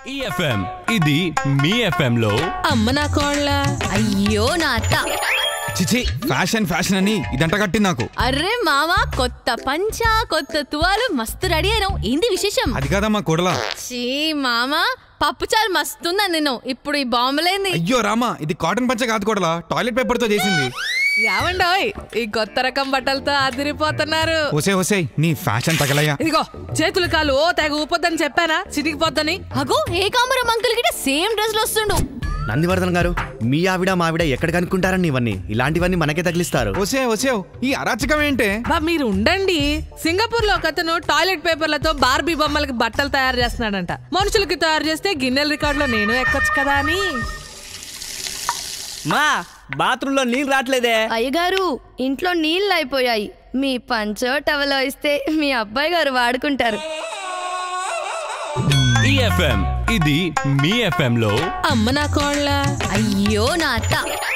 ఈ ఎఫ్ఎం ఇది మీ ఎఫ్ఎం లో అమ్మ నా కోళ్ళ అయ్యో నా అత్త చిచి ఫ్యాషన్ ఫ్యాషన్ అని ఇదంట కట్టింది నాకు అర్రే మామ కొత్త పంచ కొత్త తువాలు మస్తు రెడీ అయినావు ఏంది విశేషం అది కాదమ్మా కొడలా చీ మామ పప్పు చారు మస్తుందా నేను ఇప్పుడు ఈ బాంబులేంది అయ్యో రామా ఇది కాటన్ పంచ కాదు కొడలా టాయిలెట్ పేపర్ తో చేసింది యావండోయ్ ఈ కొత్త రకం బట్టలతో అదిరిపోతున్నారు ఒసే ఒసే నీ ఫ్యాషన్ తగలయ్యా ఇదిగో చేతులు కాలు ఓ తెగ ఊపొద్దని చెప్పానా చిరిగిపోద్దని అగో ఏకాంబరం అంకుల్ గిట సేమ్ డ్రెస్ లో వస్తుండు నందివర్ధన్ గారు మీ ఆవిడ మా ఆవిడ ఎక్కడ కనుక్కుంటారండి ఇవన్నీ ఇలాంటివన్నీ మనకే తగిలిస్తారు ఒసే ఒసే ఈ అరాచకం ఏంటే బా మీరు ఉండండి సింగపూర్ లో ఒకతను టాయిలెట్ పేపర్లతో బార్బీ బొమ్మలకి బట్టలు తయారు చేస్తున్నాడంట మనుషులకి తయారు చేస్తే గిన్నెల రికార్డులో నేను ఎక్కొచ్చు కదా అని మా బాత్రూంలో నీళ్ళు రావట్లేదే అయ్యగారు ఇంట్లో నీళ్ళు అయిపోయాయి మీ పంచో టవలో ఇస్తే మీ అబ్బాయి గారు వాడుకుంటారు ఈ ఎఫ్ఎం ఇది మీ ఎఫ్ఎం లో అమ్మ నా కోళ్ళ అయ్యో నా అత్త